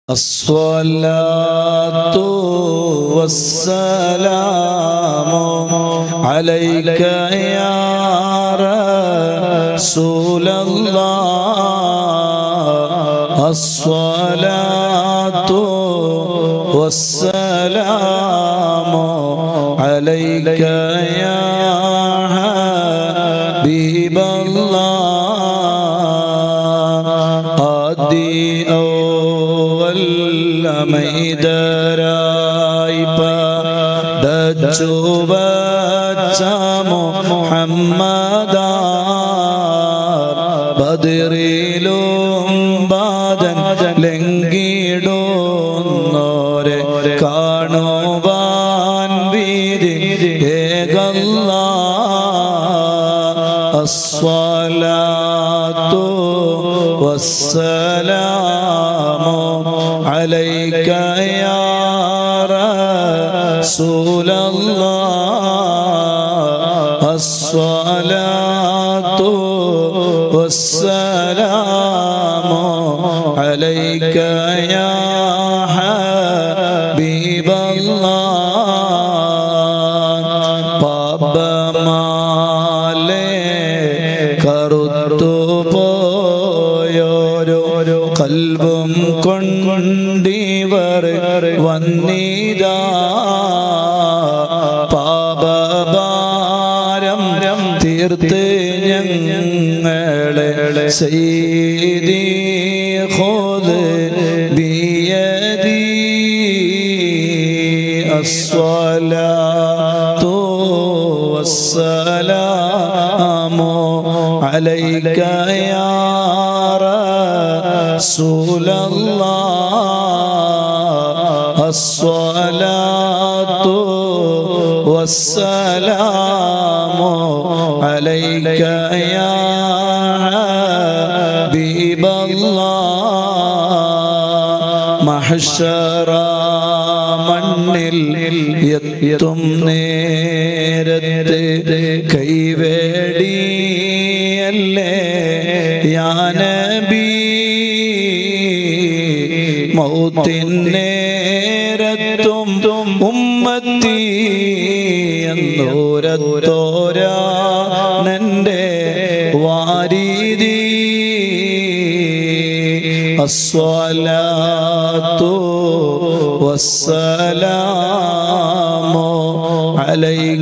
الصلاة والسلام عليك يا رسول الله الصلاة والسلام عليك يا حبيب الله ആദി ഔവൽ മൈദരായി പടച്ചു വച്ച മുഹമ്മദ ബദറിലും ബാദൻ ലംഘിടുന്നോരെ കാണുവാൻ വീതി ഏകല്ല الصلاة والسلام عليك يا رسول الله الصلاة والسلام عليك يا حبيب الله പാപമാലേ കറുത്തു പോയോരോ കൽവും കൊണ്ടിവർ വന്നിതാ പാപഭാരം തീർത്ത് ഞങ്ങളെ ചെയ്തി ഹോത് ബിയദീ الصلاة والسلام عليك يا رسول الله الصلاة والسلام عليك يا حبيب الله محشر മണ്ണിൽ എത്തും നേരത്ത് കൈവേടിയല്ലേ യാനബി മൗത്തിൻ നേരത്തും ഉമ്മത്തി എന്നോരത്തോരാ നന്റെ വാരീതി الصلاة والسلام عليك